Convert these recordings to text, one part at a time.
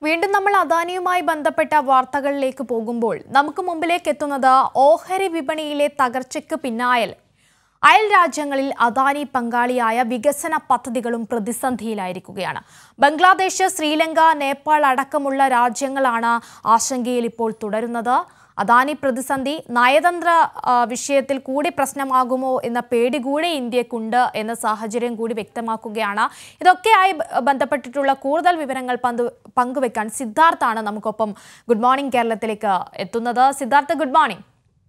വീണ്ടും നമ്മൾ അദാനിയുമായി ബന്ധപ്പെട്ട വാർത്തകളിലേക്ക് പോകുമ്പോൾ നമുക്ക് മുമ്പിലേക്ക് എത്തുന്നത് ഓഹരി വിപണിയിലെ തകർച്ചയ്ക്ക് പിന്നായൽ അയൽ രാജ്യങ്ങളിൽ അദാനി പങ്കാളിയായ വികസന പദ്ധതികളും പ്രതിസന്ധിയിലായിരിക്കുകയാണ് ബംഗ്ലാദേശ് ശ്രീലങ്ക നേപ്പാൾ അടക്കമുള്ള രാജ്യങ്ങളാണ് ആശങ്കയിൽ ഇപ്പോൾ തുടരുന്നത് അദാനി പ്രതിസന്ധി നയതന്ത്ര ആ, വിഷയത്തിൽ കൂടി പ്രശ്നമാകുമോ എന്ന പേടി കൂടി ഇന്ത്യക്കുണ്ട് എന്ന സാഹചര്യം കൂടി വ്യക്തമാക്കുകയാണ് ഇതൊക്കെയായി ബ- ബന്ധപ്പെട്ടിട്ടുള്ള കൂടുതൽ വിവരങ്ങൾ പന്ത് പങ്കുവെക്കാൻ സിദ്ധാർത്ഥാണ് നമുക്കൊപ്പം ഗുഡ് മോർണിംഗ് കേരളത്തിലേക്ക് എത്തുന്നത് Siddharth good morning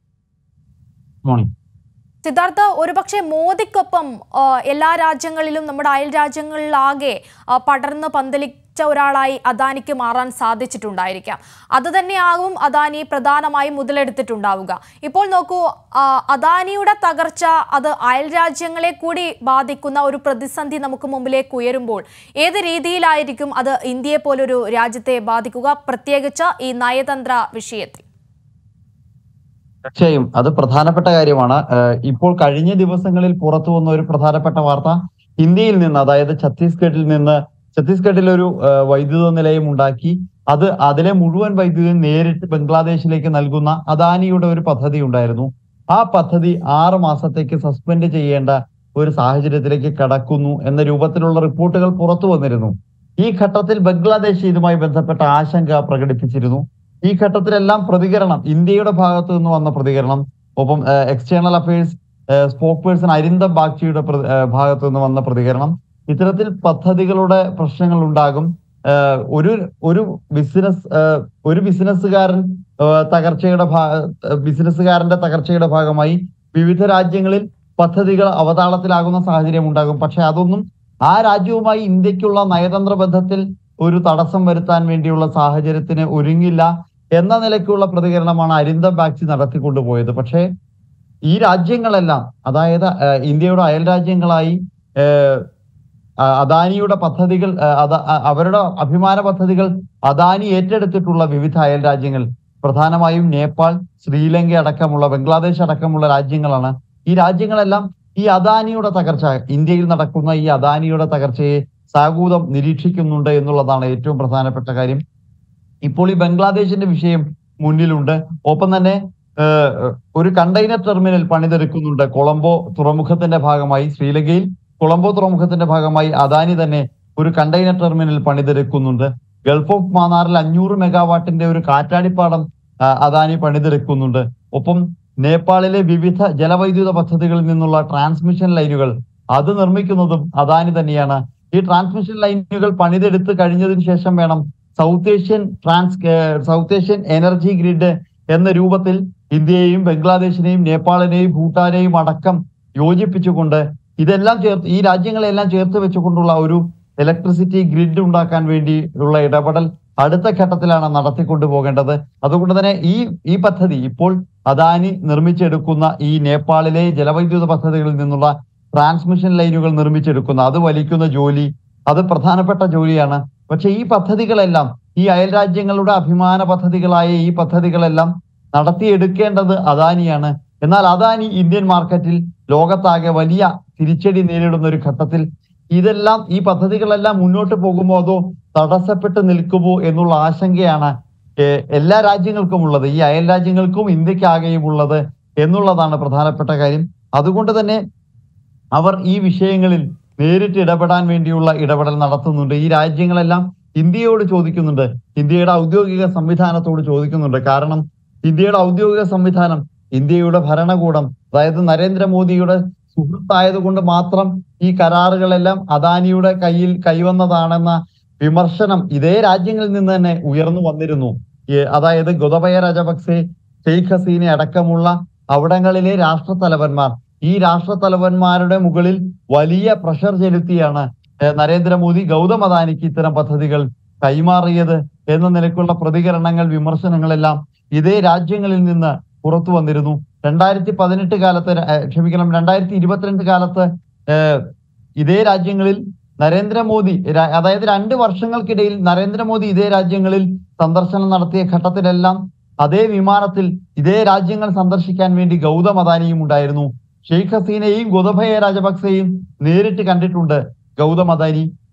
morning Siddhartha ഒരുപക്ഷെ മോദിക്കൊപ്പം ആ, എല്ലാ രാജ്യങ്ങളിലും നമ്മുടെ അയൽ രാജ്യങ്ങളിലാകെ ആ, പടർന്ന് പന്തലിച്ച ഒരാളായി അദാനിക്ക് മാറാൻ സാധിച്ചിട്ടുണ്ടായിരിക്കാം അത് തന്നെയാകും അദാനി പ്രധാനമായും മുതലെടുത്തിട്ടുണ്ടാവുക ഇപ്പോൾ നോക്കൂ ആ, അദാനിയുടെ തകർച്ച അത് അയൽ രാജ്യങ്ങളെ കൂടി ബാധിക്കുന്ന ഒരു പ്രതിസന്ധി നമുക്ക് മുമ്പിലേക്ക് ഉയരുമ്പോൾ ഏത് രീതിയിലായിരിക്കും അത് ഇന്ത്യയെ പോലൊരു രാജ്യത്തെ ബാധിക്കുക പ്രത്യേകിച്ച് ഈ നയതന്ത്ര വിഷയത്തിൽ തീർച്ചയായും അത് പ്രധാനപ്പെട്ട കാര്യമാണ് ഏഹ് ഇപ്പോൾ കഴിഞ്ഞ ദിവസങ്ങളിൽ പുറത്തു വന്ന ഒരു പ്രധാനപ്പെട്ട വാർത്ത ഇന്ത്യയിൽ നിന്ന് അതായത് ഛത്തീസ്ഗഡിൽ നിന്ന് ഛത്തീസ്ഗഡിൽ ഒരു ഏഹ് വൈദ്യുത നിലയം ഉണ്ടാക്കി അത് അതിലെ മുഴുവൻ വൈദ്യുതി നേരിട്ട് ബംഗ്ലാദേശിലേക്ക് നൽകുന്ന അദാനിയുടെ ഒരു പദ്ധതി ഉണ്ടായിരുന്നു ആ പദ്ധതി ആറ് മാസത്തേക്ക് സസ്പെൻഡ് ചെയ്യേണ്ട ഒരു സാഹചര്യത്തിലേക്ക് കടക്കുന്നു എന്ന രൂപത്തിലുള്ള റിപ്പോർട്ടുകൾ പുറത്തു വന്നിരുന്നു ഈ ഘട്ടത്തിൽ ബംഗ്ലാദേശ് ഇതുമായി ബന്ധപ്പെട്ട ആശങ്ക പ്രകടിപ്പിച്ചിരുന്നു ഈ ഘട്ടത്തിലെല്ലാം പ്രതികരണം ഇന്ത്യയുടെ ഭാഗത്തു നിന്ന് വന്ന പ്രതികരണം ഒപ്പം external affairs spokesperson Arindam ബാഗ്ചിയുടെ പ്ര- ഏഹ് ഭാഗത്തു നിന്ന് വന്ന പ്രതികരണം ഇത്തരത്തിൽ പദ്ധതികളുടെ പ്രശ്നങ്ങൾ ഉണ്ടാകും ഏഹ് ഒരു ഒരു ബിസിനസ് ഒരു ബിസിനസ്സുകാരൻ ഏഹ് തകർച്ചയുടെ ഭാ ബിസിനസ്സുകാരന്റെ തകർച്ചയുടെ ഭാഗമായി വിവിധ രാജ്യങ്ങളിൽ പദ്ധതികൾ അവതാളത്തിലാകുന്ന സാഹചര്യം ഉണ്ടാകും പക്ഷെ അതൊന്നും ആ രാജ്യവുമായി ഇന്ത്യക്കുള്ള നയതന്ത്ര ബന്ധത്തിൽ ഒരു തടസ്സം വരുത്താൻ വേണ്ടിയുള്ള സാഹചര്യത്തിന് ഒരുങ്ങില്ല എന്ന നിലയ്ക്കുള്ള പ്രതികരണമാണ് അരിന്ദം ബാഗ്ചി നടത്തിക്കൊണ്ടുപോയത് പക്ഷേ ഈ രാജ്യങ്ങളെല്ലാം അതായത് ഏഹ്, ഇന്ത്യയുടെ അയൽ രാജ്യങ്ങളായി ഏഹ്, അ- അദാനിയുടെ പദ്ധതികൾ ഏഹ്, അത- അ- അവരുടെ അഭിമാന പദ്ധതികൾ അദാനി ഏറ്റെടുത്തിട്ടുള്ള വിവിധ അയൽ രാജ്യങ്ങൾ പ്രധാനമായും നേപ്പാൾ ശ്രീലങ്ക അടക്കമുള്ള ബംഗ്ലാദേശ് അടക്കമുള്ള രാജ്യങ്ങളാണ് ഈ രാജ്യങ്ങളെല്ലാം ഈ അദാനിയുടെ തകർച്ച ഇന്ത്യയിൽ നടക്കുന്ന ഈ അദാനിയുടെ തകർച്ചയെ സാഗൂതം നിരീക്ഷിക്കുന്നുണ്ട് എന്നുള്ളതാണ് ഏറ്റവും പ്രധാനപ്പെട്ട കാര്യം ഇപ്പോൾ ഈ ബംഗ്ലാദേശിന്റെ വിഷയം മുന്നിലുണ്ട് ഒപ്പം തന്നെ ഏഹ്, ഒരു കണ്ടെയ്നർ ടെർമിനൽ പണിതെടുക്കുന്നുണ്ട് കൊളംബോ തുറമുഖത്തിന്റെ ഭാഗമായി ശ്രീലങ്കയിൽ കൊളംബോ തുറമുഖത്തിന്റെ ഭാഗമായി അദാനി തന്നെ ഒരു കണ്ടെയ്നർ ടെർമിനൽ പണിതെടുക്കുന്നുണ്ട് ഗൾഫ് ഓഫ് മാന്നാറിൽ അഞ്ഞൂറ് മെഗാവാട്ടിന്റെ ഒരു കാറ്റാടിപ്പാടം ആ, അദാനി പണിതെടുക്കുന്നുണ്ട് ഒപ്പം നേപ്പാളിലെ വിവിധ ജലവൈദ്യുത പദ്ധതികളിൽ നിന്നുള്ള ട്രാൻസ്മിഷൻ ലൈനുകൾ അത് നിർമ്മിക്കുന്നതും അദാനി തന്നെയാണ് ഈ ട്രാൻസ്മിഷൻ ലൈനുകൾ പണിതെടുത്ത് കഴിഞ്ഞതിന് ശേഷം വേണം South Asian trans uh South Asian energy grid എന്ന രൂപത്തിൽ ഇന്ത്യയെയും ബംഗ്ലാദേശിനെയും നേപ്പാളിനെയും ഭൂട്ടാനെയും അടക്കം യോജിപ്പിച്ചുകൊണ്ട് ഇതെല്ലാം ചേർത്ത് ഈ രാജ്യങ്ങളെല്ലാം ചേർത്ത് വെച്ചുകൊണ്ടുള്ള ഒരു ഇലക്ട്രിസിറ്റി ഗ്രിഡ് ഉണ്ടാക്കാൻ വേണ്ടി ഉള്ള ഇടപെടൽ അടുത്ത ഘട്ടത്തിലാണ് നടത്തിക്കൊണ്ടു പോകേണ്ടത് അതുകൊണ്ട് തന്നെ ഈ ഈ പദ്ധതി ഇപ്പോൾ അദാനി നിർമ്മിച്ചെടുക്കുന്ന ഈ നേപ്പാളിലെ ജലവൈദ്യുത പദ്ധതികളിൽ നിന്നുള്ള ട്രാൻസ്മിഷൻ ലൈനുകൾ നിർമ്മിച്ചെടുക്കുന്ന അത് വലിക്കുന്ന ജോലി അത് പ്രധാനപ്പെട്ട ജോലിയാണ് പക്ഷെ ഈ പദ്ധതികളെല്ലാം ഈ അയൽ രാജ്യങ്ങളുടെ അഭിമാന പദ്ധതികളായ ഈ പദ്ധതികളെല്ലാം നടത്തിയെടുക്കേണ്ടത് അദാനിയാണ് എന്നാൽ അദാനി ഇന്ത്യൻ മാർക്കറ്റിൽ ലോകത്താകെ വലിയ തിരിച്ചടി നേരിടുന്ന ഒരു ഘട്ടത്തിൽ ഇതെല്ലാം ഈ പദ്ധതികളെല്ലാം മുന്നോട്ട് പോകുമോ അതോ തടസ്സപ്പെട്ട് നിൽക്കുമോ എന്നുള്ള ആശങ്കയാണ് ഏഹ് എല്ലാ രാജ്യങ്ങൾക്കും ഉള്ളത് ഈ അയൽ രാജ്യങ്ങൾക്കും ഇന്ത്യക്കാകെയും ഉള്ളത് എന്നുള്ളതാണ് പ്രധാനപ്പെട്ട കാര്യം അതുകൊണ്ട് തന്നെ അവർ ഈ വിഷയങ്ങളിൽ നേരിട്ട് ഇടപെടാൻ വേണ്ടിയുള്ള ഇടപെടൽ നടത്തുന്നുണ്ട് ഈ രാജ്യങ്ങളെല്ലാം ഇന്ത്യയോട് ചോദിക്കുന്നുണ്ട് ഇന്ത്യയുടെ ഔദ്യോഗിക സംവിധാനത്തോട് ചോദിക്കുന്നുണ്ട് കാരണം ഇന്ത്യയുടെ ഔദ്യോഗിക സംവിധാനം ഇന്ത്യയുടെ ഭരണകൂടം അതായത് നരേന്ദ്രമോദിയുടെ സുഹൃത്തായതുകൊണ്ട് മാത്രം ഈ കരാറുകളെല്ലാം അദാനിയുടെ കയ്യിൽ കൈവന്നതാണെന്ന വിമർശനം ഇതേ രാജ്യങ്ങളിൽ നിന്ന് തന്നെ ഉയർന്നു വന്നിരുന്നു ഈ അതായത് ഗോതബയ രാജപക്സെ ഷെയ്ഖ് ഹസീന അടക്കമുള്ള അവിടങ്ങളിലെ രാഷ്ട്രത്തലവന്മാർ ഈ രാഷ്ട്രത്തലവന്മാരുടെ മുകളിൽ വലിയ പ്രഷർ ചെലുത്തിയാണ് ഏഹ് നരേന്ദ്രമോദി ഗൗതം അദാനിക്ക് ഇത്തരം പദ്ധതികൾ കൈമാറിയത് എന്ന നിലയ്ക്കുള്ള പ്രതികരണങ്ങൾ വിമർശനങ്ങളെല്ലാം ഇതേ രാജ്യങ്ങളിൽ നിന്ന് പുറത്തു വന്നിരുന്നു രണ്ടായിരത്തി പതിനെട്ട് കാലത്ത് ര- ഏഹ് ക്ഷമിക്കണം രണ്ടായിരത്തി ഇരുപത്തിരണ്ട് കാലത്ത് ഏഹ് ഇതേ രാജ്യങ്ങളിൽ നരേന്ദ്രമോദി ര- അതായത് രണ്ട് വർഷങ്ങൾക്കിടയിൽ നരേന്ദ്രമോദി ഇതേ രാജ്യങ്ങളിൽ സന്ദർശനം നടത്തിയ ഘട്ടത്തിലെല്ലാം അതേ വിമാനത്തിൽ ഇതേ രാജ്യങ്ങൾ സന്ദർശിക്കാൻ വേണ്ടി ഗൗതം അദാനിയും ഉണ്ടായിരുന്നു ഷെയ്ഖ് ഹസീനയും ഗോതബയ രാജപക്സെയും നേരിട്ട് കണ്ടിട്ടുണ്ട് ഗൗതം അദാനി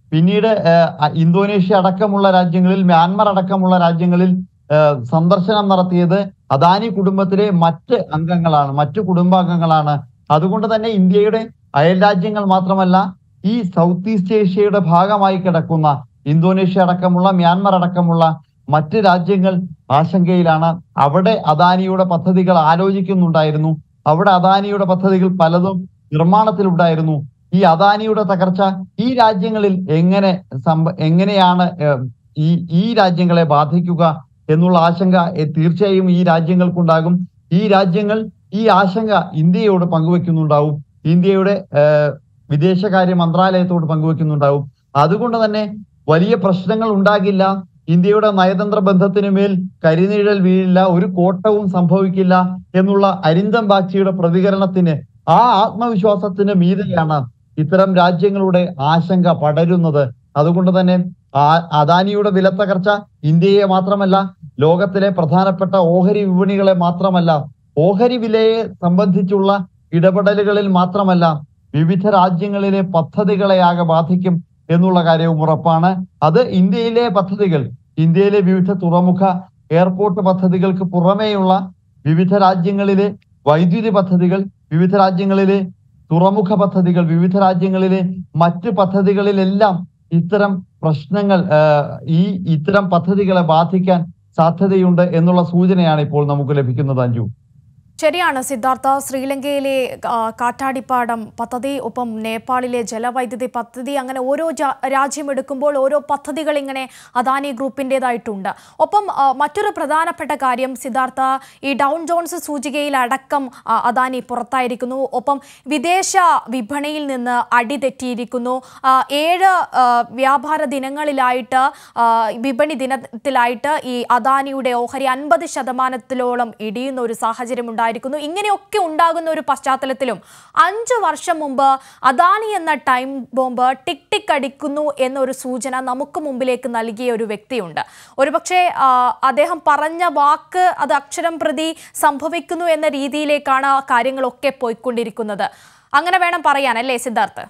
പിന്നീട് ഏഹ്, ഇന്തോനേഷ്യ അടക്കമുള്ള രാജ്യങ്ങളിൽ മ്യാൻമർ അടക്കമുള്ള രാജ്യങ്ങളിൽ ഏഹ്, സന്ദർശനം നടത്തിയത് അദാനി കുടുംബത്തിലെ മറ്റ് അംഗങ്ങളാണ് മറ്റു കുടുംബാംഗങ്ങളാണ് അതുകൊണ്ട് തന്നെ ഇന്ത്യയുടെ അയൽ രാജ്യങ്ങൾ മാത്രമല്ല ഈ സൗത്ത് ഈസ്റ്റ് ഏഷ്യയുടെ ഭാഗമായി കിടക്കുന്ന ഇന്തോനേഷ്യ അടക്കമുള്ള മ്യാൻമർ അടക്കമുള്ള മറ്റ് രാജ്യങ്ങൾ ആശങ്കയിലാണ് അവിടെ അദാനിയുടെ പദ്ധതികൾ ആലോചിക്കുന്നുണ്ടായിരുന്നു അവിടെ അദാനിയുടെ പദ്ധതികൾ പലതും നിർമ്മാണത്തിലുണ്ടായിരുന്നു ഈ അദാനിയുടെ തകർച്ച ഈ രാജ്യങ്ങളിൽ എങ്ങനെ സംഭ എങ്ങനെയാണ് ഏഹ്, ഈ ഈ രാജ്യങ്ങളെ ബാധിക്കുക എന്നുള്ള ആശങ്ക എ- തീർച്ചയായും ഈ രാജ്യങ്ങൾക്കുണ്ടാകും ഈ രാജ്യങ്ങൾ ഈ ആശങ്ക ഇന്ത്യയോട് പങ്കുവെക്കുന്നുണ്ടാവും ഇന്ത്യയുടെ ഏഹ്, വിദേശകാര്യ മന്ത്രാലയത്തോട് പങ്കുവെക്കുന്നുണ്ടാവും അതുകൊണ്ട് തന്നെ വലിയ പ്രശ്നങ്ങൾ ഉണ്ടാകില്ല ഇന്ത്യയുടെ നയതന്ത്ര ബന്ധത്തിന് മേൽ കരിനിഴൽ വീഴില്ല ഒരു കോട്ടവും സംഭവിക്കില്ല എന്നുള്ള അരിന്തം ബാച്ചിയുടെ പ്രതികരണത്തിന് ആ ആത്മവിശ്വാസത്തിന് മീതെയാണ് ഇത്തരം രാജ്യങ്ങളുടെ ആശങ്ക പടരുന്നത് അതുകൊണ്ട് തന്നെ ആ അദാനിയുടെ വിലത്തകർച്ച ഇന്ത്യയെ മാത്രമല്ല ലോകത്തിലെ പ്രധാനപ്പെട്ട ഓഹരി വിപണികളെ മാത്രമല്ല ഓഹരി വിലയെ സംബന്ധിച്ചുള്ള ഇടപെടലുകളിൽ മാത്രമല്ല വിവിധ രാജ്യങ്ങളിലെ പദ്ധതികളെയാകെ ബാധിക്കും എന്നുള്ള കാര്യവും ഉറപ്പാണ് അത് ഇന്ത്യയിലെ പദ്ധതികൾ ഇന്ത്യയിലെ വിവിധ തുറമുഖ എയർപോർട്ട് പദ്ധതികൾക്ക് പുറമേയുള്ള വിവിധ രാജ്യങ്ങളിലെ വൈദ്യുതി പദ്ധതികൾ വിവിധ രാജ്യങ്ങളിലെ തുറമുഖ പദ്ധതികൾ വിവിധ രാജ്യങ്ങളിലെ മറ്റ് പദ്ധതികളിലെല്ലാം ഇത്തരം പ്രശ്നങ്ങൾ ആ, ഈ ഇത്തരം പദ്ധതികളെ ബാധിക്കാൻ സാധ്യതയുണ്ട് എന്നുള്ള സൂചനയാണ് ഇപ്പോൾ നമുക്ക് ലഭിക്കുന്നത് അഞ്ജു ശരിയാണ് സിദ്ധാർത്ഥ ശ്രീലങ്കയിലെ ആ, കാറ്റാടിപ്പാടം പദ്ധതി ഒപ്പം നേപ്പാളിലെ ജലവൈദ്യുതി പദ്ധതി അങ്ങനെ ഓരോ ജാ- രാജ്യം എടുക്കുമ്പോൾ ഓരോ പദ്ധതികൾ ഇങ്ങനെ അദാനി ഗ്രൂപ്പിൻ്റെതായിട്ടുണ്ട് ഒപ്പം ആ, മറ്റൊരു പ്രധാനപ്പെട്ട കാര്യം സിദ്ധാർത്ഥ ഈ ഡൗൺ ജോൺസ് സൂചികയിൽ അടക്കം ആ, അദാനി പുറത്തായിരിക്കുന്നു ഒപ്പം വിദേശ വിപണിയിൽ നിന്ന് അടിതെറ്റിയിരിക്കുന്നു ആ, ഏഴ് ആ, വ്യാപാര ദിനങ്ങളിലായിട്ട് ആ, വിപണി ദിനത്തിലായിട്ട് ഈ അദാനിയുടെ ഓഹരി അൻപത് ശതമാനത്തിലോളം ഇടിയുന്ന ഒരു സാഹചര്യം ഉണ്ടായിരിക്കുന്നു ഇങ്ങനെയൊക്കെ ഉണ്ടാകുന്ന ഒരു പശ്ചാത്തലത്തിലും അഞ്ചു വർഷം മുമ്പ് അദാനി എന്ന ടൈം ബോംബ് ടിക് ടിക് അടിക്കുന്നു എന്നൊരു സൂചന നമുക്ക് മുമ്പിലേക്ക് നൽകിയ ഒരു വ്യക്തിയുണ്ട് ഒരുപക്ഷെ ആ, അദ്ദേഹം പറഞ്ഞ വാക്ക് അത് അക്ഷരം പ്രതി സംഭവിക്കുന്നു എന്ന രീതിയിലേക്കാണ് കാര്യങ്ങളൊക്കെ പോയിക്കൊണ്ടിരിക്കുന്നത് അങ്ങനെ വേണം പറയാൻ അല്ലേ സിദ്ധാർത്ഥ്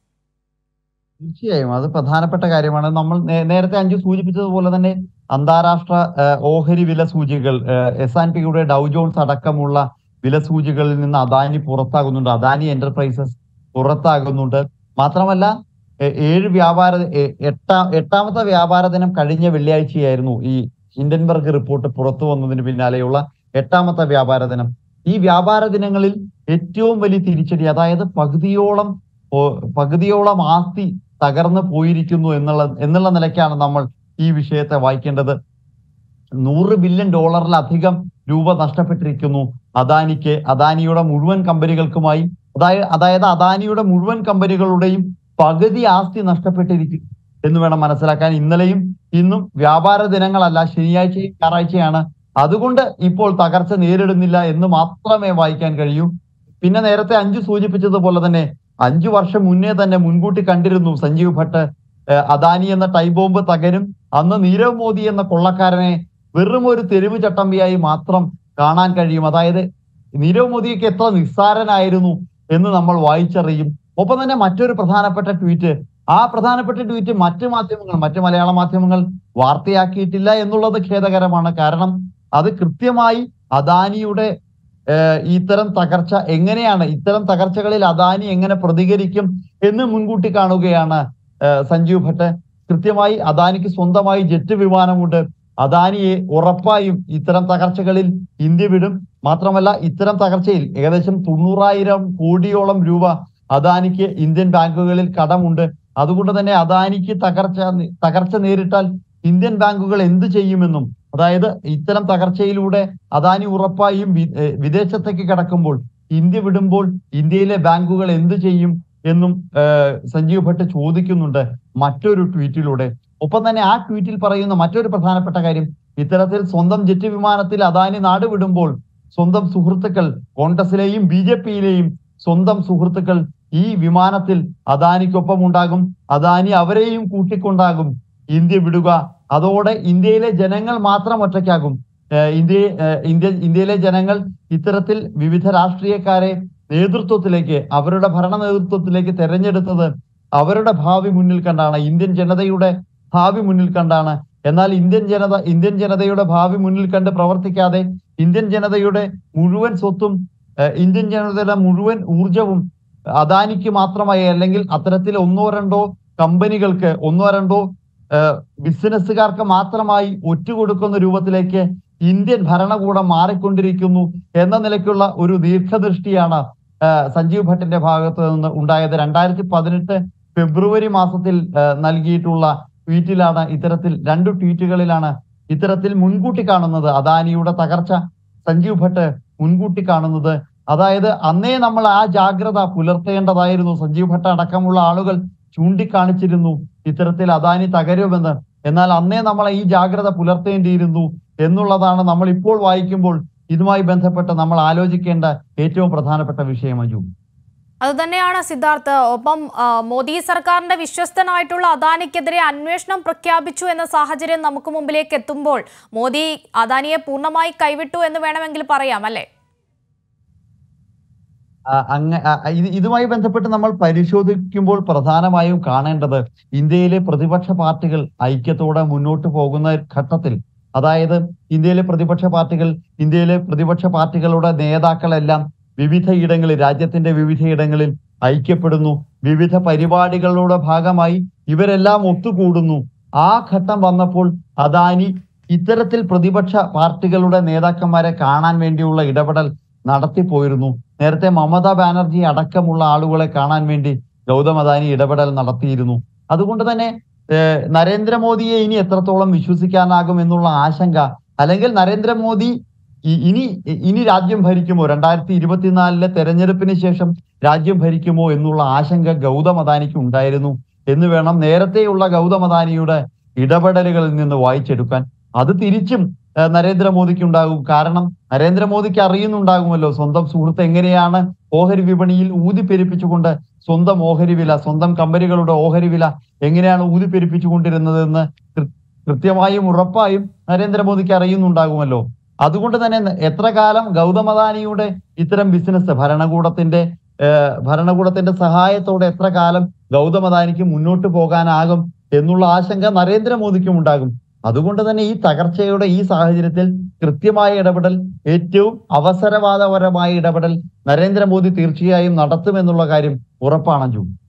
തീർച്ചയായും അത് പ്രധാനപ്പെട്ട കാര്യമാണ് നമ്മൾ നേ- നേരത്തെ അഞ്ചു സൂചിപ്പിച്ചതുപോലെ തന്നെ അന്താരാഷ്ട്ര ആ, ഓഹരി വില സൂചികകൾ എസ് ആൻഡ് പിയുടെ ഡൗ ജോൺസ് അടക്കമുള്ള വില സൂചികളിൽ നിന്ന് അദാനി പുറത്താകുന്നുണ്ട് അദാനി എന്റർപ്രൈസസ് പുറത്താകുന്നുണ്ട് മാത്രമല്ല എ- ഏഴ് വ്യാപാര എ- എട്ടാ എട്ടാമത്തെ വ്യാപാര ദിനം കഴിഞ്ഞ വെള്ളിയാഴ്ചയായിരുന്നു ഈ ഹിൻഡൻബർഗ് റിപ്പോർട്ട് പുറത്തു വന്നതിന് പിന്നാലെയുള്ള എട്ടാമത്തെ വ്യാപാര ദിനം ഈ വ്യാപാര ദിനങ്ങളിൽ ഏറ്റവും വലിയ തിരിച്ചടി അതായത് പകുതിയോളം ഓ- പകുതിയോളം ആസ്തി തകർന്നു പോയിരിക്കുന്നു എന്നുള്ള എന്നുള്ള നിലയ്ക്കാണ് നമ്മൾ ഈ വിഷയത്തെ വായിക്കേണ്ടത് നൂറ് ബില്യൺ ഡോളറിലധികം രൂപ നഷ്ടപ്പെട്ടിരിക്കുന്നു അദാനിക്ക് അദാനിയുടെ മുഴുവൻ കമ്പനികൾക്കുമായി അതായത് അതായത് അദാനിയുടെ മുഴുവൻ കമ്പനികളുടെയും പകുതി ആസ്തി നഷ്ടപ്പെട്ടിരിക്കും എന്ന് വേണം മനസ്സിലാക്കാൻ ഇന്നലെയും ഇന്നും വ്യാപാര ദിനങ്ങളല്ല ശനിയാഴ്ചയും ഞായറാഴ്ചയാണ് അതുകൊണ്ട് ഇപ്പോൾ തകർച്ച നേരിടുന്നില്ല എന്ന് മാത്രമേ വായിക്കാൻ കഴിയൂ പിന്നെ നേരത്തെ അഞ്ചു സൂചിപ്പിച്ചതുപോലെ തന്നെ അഞ്ചു വർഷം മുന്നേ തന്നെ മുൻകൂട്ടി കണ്ടിരുന്നു സഞ്ജീവ് ഭട്ട് ഏഹ് അദാനി എന്ന ടൈം ബോംബ് തകരും അന്ന് നീരവ് മോദി എന്ന കൊള്ളക്കാരനെ വെറും ഒരു തെരുവ് ചട്ടമ്പിയായി മാത്രം കാണാൻ കഴിയും അതായത് നീരവ് മോദിയൊക്കെ എത്ര നിസ്സാരനായിരുന്നു എന്ന് നമ്മൾ വായിച്ചറിയും ഒപ്പം തന്നെ മറ്റൊരു പ്രധാനപ്പെട്ട ട്വീറ്റ് ആ പ്രധാനപ്പെട്ട ട്വീറ്റ് മറ്റു മാധ്യമങ്ങൾ മറ്റു മലയാള മാധ്യമങ്ങൾ വാർത്തയാക്കിയിട്ടില്ല എന്നുള്ളത് ഖേദകരമാണ് കാരണം അത് കൃത്യമായി അദാനിയുടെ ഏഹ് ഇത്തരം തകർച്ച എങ്ങനെയാണ് ഇത്തരം തകർച്ചകളിൽ അദാനി എങ്ങനെ പ്രതികരിക്കും എന്ന് മുൻകൂട്ടി കാണുകയാണ് ഏഹ് സഞ്ജീവ് ഭട്ട് കൃത്യമായി അദാനിക്ക് സ്വന്തമായി ജെറ്റ് വിമാനമുണ്ട് അദാനിയെ ഉറപ്പായും ഇത്തരം തകർച്ചകളിൽ ഇന്ത്യ വിടും മാത്രമല്ല ഇത്തരം തകർച്ചയിൽ ഏകദേശം തൊണ്ണൂറായിരം കോടിയോളം രൂപ അദാനിക്ക് ഇന്ത്യൻ ബാങ്കുകളിൽ കടമുണ്ട് അതുകൊണ്ട് തന്നെ അദാനിക്ക് തകർച്ച തകർച്ച നേരിട്ടാൽ ഇന്ത്യൻ ബാങ്കുകൾ എന്ത് ചെയ്യുമെന്നും അതായത് ഇത്തരം തകർച്ചയിലൂടെ അദാനി ഉറപ്പായും വി- ഏഹ് വിദേശത്തേക്ക് കടക്കുമ്പോൾ ഇന്ത്യ വിടുമ്പോൾ ഇന്ത്യയിലെ ബാങ്കുകൾ എന്ത് ചെയ്യും എന്നും ഏഹ് സഞ്ജീവ് ഭട്ട് ചോദിക്കുന്നുണ്ട് മറ്റൊരു ട്വീറ്റിലൂടെ ഒപ്പം തന്നെ ആ ട്വീറ്റിൽ പറയുന്ന മറ്റൊരു പ്രധാനപ്പെട്ട കാര്യം ഇത്തരത്തിൽ സ്വന്തം ജെറ്റ് വിമാനത്തിൽ അദാനി നാട് വിടുമ്പോൾ സ്വന്തം സുഹൃത്തുക്കൾ കോൺഗ്രസിലെയും ബി ജെ പിയിലെയും സ്വന്തം സുഹൃത്തുക്കൾ ഈ വിമാനത്തിൽ അദാനിക്കൊപ്പം ഉണ്ടാകും അദാനി അവരെയും കൂട്ടിക്കൊണ്ടാകും ഇന്ത്യ വിടുക അതോടെ ഇന്ത്യയിലെ ജനങ്ങൾ മാത്രം ഒറ്റയ്ക്കാകും ഏഹ് ഇന്ത്യ ഏഹ് ഇന്ത്യ ഇന്ത്യയിലെ ജനങ്ങൾ ഇത്തരത്തിൽ വിവിധ രാഷ്ട്രീയക്കാരെ നേതൃത്വത്തിലേക്ക് അവരുടെ ഭരണ നേതൃത്വത്തിലേക്ക് തെരഞ്ഞെടുത്തത് അവരുടെ ഭാവി മുന്നിൽ കണ്ടാണ് ഇന്ത്യൻ ജനതയുടെ ഭാവി മുന്നിൽ കണ്ടാണ് എന്നാൽ ഇന്ത്യൻ ജനത ഇന്ത്യൻ ജനതയുടെ ഭാവി മുന്നിൽ കണ്ട് പ്രവർത്തിക്കാതെ ഇന്ത്യൻ ജനതയുടെ മുഴുവൻ സ്വത്തും ഏഹ്, ഇന്ത്യൻ ജനതയുടെ മുഴുവൻ ഊർജവും അദാനിക്ക് മാത്രമായി അല്ലെങ്കിൽ അത്തരത്തിൽ ഒന്നോ രണ്ടോ കമ്പനികൾക്ക് ഒന്നോ രണ്ടോ ഏഹ്, ബിസിനസ്സുകാർക്ക് മാത്രമായി ഒറ്റുകൊടുക്കുന്ന രൂപത്തിലേക്ക് ഇന്ത്യൻ ഭരണകൂടം മാറിക്കൊണ്ടിരിക്കുന്നു എന്ന നിലയ്ക്കുള്ള ഒരു ദീർഘദൃഷ്ടിയാണ് ഏഹ്, സഞ്ജീവ് ഭട്ടിന്റെ ഭാഗത്ത് നിന്ന് ഉണ്ടായത് രണ്ടായിരത്തി പതിനെട്ട് ഫെബ്രുവരി മാസത്തിൽ ഏഹ്, നൽകിയിട്ടുള്ള ട്വീറ്റിലാണ് ഇത്തരത്തിൽ രണ്ട് ട്വീറ്റുകളിലാണ് ഇത്തരത്തിൽ മുൻകൂട്ടി കാണുന്നത് അദാനിയുടെ തകർച്ച സഞ്ജീവ് ഭട്ട് മുൻകൂട്ടി കാണുന്നത് അതായത് അന്നേ നമ്മൾ ആ ജാഗ്രത പുലർത്തേണ്ടതായിരുന്നു സഞ്ജീവ് ഭട്ട് അടക്കമുള്ള ആളുകൾ ചൂണ്ടിക്കാണിച്ചിരുന്നു ഇത്തരത്തിൽ അദാനി തകരുമെന്ന് എന്നാൽ അന്നേ നമ്മൾ ഈ ജാഗ്രത പുലർത്തേണ്ടിയിരുന്നു എന്നുള്ളതാണ് നമ്മൾ ഇപ്പോൾ വായിക്കുമ്പോൾ ഇതുമായി ബന്ധപ്പെട്ട് നമ്മൾ ആലോചിക്കേണ്ട ഏറ്റവും പ്രധാനപ്പെട്ട വിഷയം അജു അതുതന്നെയാണ് സിദ്ധാർത്ഥ് ഒപ്പം ആ, മോദി സർക്കാരിന്റെ വിശ്വസ്തനായിട്ടുള്ള അദാനിക്കെതിരെ അന്വേഷണം പ്രഖ്യാപിച്ചു എന്ന സാഹചര്യം നമുക്ക് മുമ്പിലേക്ക് എത്തുമ്പോൾ മോദി അദാനിയെ പൂർണ്ണമായി കൈവിട്ടു എന്ന് വേണമെങ്കിൽ പറയാം അല്ലേ ആ, അങ്ങ ആ, ഇത് ഇതുമായി ബന്ധപ്പെട്ട് നമ്മൾ പരിശോധിക്കുമ്പോൾ പ്രധാനമായും കാണേണ്ടത് ഇന്ത്യയിലെ പ്രതിപക്ഷ പാർട്ടികൾ ഐക്യത്തോടെ മുന്നോട്ട് പോകുന്ന ഘട്ടത്തിൽ അതായത് ഇന്ത്യയിലെ പ്രതിപക്ഷ പാർട്ടികൾ ഇന്ത്യയിലെ പ്രതിപക്ഷ പാർട്ടികളുടെ നേതാക്കളെല്ലാം വിവിധ ഇടങ്ങളിൽ രാജ്യത്തിന്റെ വിവിധ ഇടങ്ങളിൽ ഐക്യപ്പെടുന്നു വിവിധ പരിപാടികളുടെ ഭാഗമായി ഇവരെല്ലാം ഒത്തുകൂടുന്നു ആ ഘട്ടം വന്നപ്പോൾ അദാനി ഇത്തരത്തിൽ പ്രതിപക്ഷ പാർട്ടികളുടെ നേതാക്കന്മാരെ കാണാൻ വേണ്ടിയുള്ള ഇടപെടൽ നടത്തിപ്പോയിരുന്നു നേരത്തെ മമതാ ബാനർജി അടക്കമുള്ള ആളുകളെ കാണാൻ വേണ്ടി ഗൗതം അദാനി ഇടപെടൽ നടത്തിയിരുന്നു അതുകൊണ്ട് തന്നെ ഏഹ്, നരേന്ദ്രമോദിയെ ഇനി എത്രത്തോളം വിശ്വസിക്കാനാകും എന്നുള്ള ആശങ്ക അല്ലെങ്കിൽ നരേന്ദ്രമോദി ഇ- ഇനി ഇനി രാജ്യം ഭരിക്കുമോ രണ്ടായിരത്തി ഇരുപത്തിനാലിലെ തെരഞ്ഞെടുപ്പിന് ശേഷം രാജ്യം ഭരിക്കുമോ എന്നുള്ള ആശങ്ക ഗൗതം അദാനിക്ക് ഉണ്ടായിരുന്നു എന്ന് വേണം നേരത്തെയുള്ള ഗൗതം അദാനിയുടെ ഇടപെടലുകളിൽ നിന്ന് വായിച്ചെടുക്കാൻ അത് തിരിച്ചും ഏഹ്, നരേന്ദ്രമോദിക്ക് ഉണ്ടാകും കാരണം നരേന്ദ്രമോദിക്ക് അറിയുന്നുണ്ടാകുമല്ലോ സ്വന്തം സുഹൃത്ത് എങ്ങനെയാണ് ഓഹരി വിപണിയിൽ ഊതിപ്പെരിപ്പിച്ചുകൊണ്ട് സ്വന്തം ഓഹരി വില സ്വന്തം കമ്പനികളുടെ ഓഹരി വില എങ്ങനെയാണ് ഊതിപ്പെരിപ്പിച്ചുകൊണ്ടിരുന്നതെന്ന് കൃ- കൃത്യമായും ഉറപ്പായും നരേന്ദ്രമോദിക്ക് അറിയുന്നുണ്ടാകുമല്ലോ അതുകൊണ്ട് തന്നെ ന- എത്ര കാലം ഗൗതം അദാനിയുടെ ഇത്തരം ബിസിനസ് ഭരണകൂടത്തിന്റെ ഏഹ്, ഭരണകൂടത്തിന്റെ സഹായത്തോടെ എത്ര കാലം ഗൗതം അദാനിക്ക് മുന്നോട്ട് പോകാനാകും എന്നുള്ള ആശങ്ക നരേന്ദ്രമോദിക്കും ഉണ്ടാകും അതുകൊണ്ട് തന്നെ ഈ തകർച്ചയുടെ ഈ സാഹചര്യത്തിൽ കൃത്യമായ ഇടപെടൽ ഏറ്റവും അവസരവാദപരമായ ഇടപെടൽ നരേന്ദ്രമോദി തീർച്ചയായും നടത്തുമെന്നുള്ള കാര്യം ഉറപ്പാണ് ജൂ